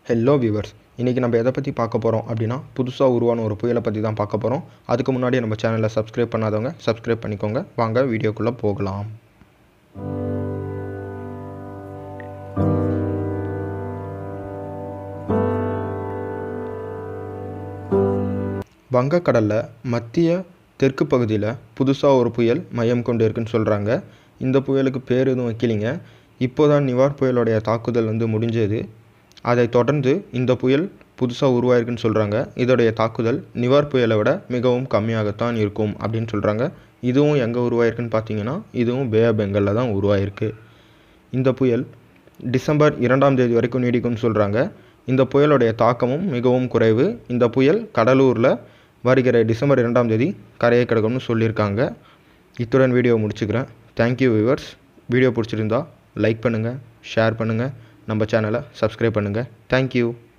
hello viewers இன்றைக்கி நம்ம எதை பற்றி பார்க்க போகிறோம் அப்படின்னா புதுசாக உருவான ஒரு புயலை பற்றி தான் பார்க்க போகிறோம் அதுக்கு முன்னாடி நம்ம சேனலை சப்ஸ்கிரைப் பண்ணாதவங்க சப்ஸ்கிரைப் பண்ணிக்கோங்க வாங்க வீடியோக்குள்ளே போகலாம் வங்கக்கடலில் மத்திய தெற்கு பகுதியில் புதுசாக ஒரு புயல் மையம் கொண்டு இருக்குன்னு சொல்கிறாங்க இந்த புயலுக்கு பேர் எதுவும் வைக்கலிங்க இப்போ தான் நிவார் புயலுடைய தாக்குதல் வந்து முடிஞ்சது அதை தொடர்ந்து இந்த புயல் புதுசாக உருவாயிருக்குன்னு சொல்கிறாங்க இதோடைய தாக்குதல் நிவார் புயலை விட மிகவும் கம்மியாகத்தான் இருக்கும் அப்படின்னு சொல்கிறாங்க இதுவும் எங்கே உருவாயிருக்குன்னு பார்த்தீங்கன்னா இதுவும் பே ஆஃப் பெங்காலில் தான் உருவாயிருக்கு இந்த புயல் டிசம்பர் இரண்டாம் தேதி வரைக்கும் நீடிக்கும்னு சொல்கிறாங்க இந்த புயலுடைய தாக்கமும் மிகவும் குறைவு இந்த புயல் கடலூரில் வருகிற டிசம்பர் இரண்டாம் தேதி கரையை கிடக்கும்னு சொல்லியிருக்காங்க இத்துடன் வீடியோ முடிச்சுக்கிறேன் தேங்க்யூ வியூவர்ஸ் வீடியோ பிடிச்சிருந்தா லைக் பண்ணுங்கள் ஷேர் பண்ணுங்கள் நம்ம சேனலை சப்ஸ்கிரைப் பண்ணுங்கள் தேங்க்யூ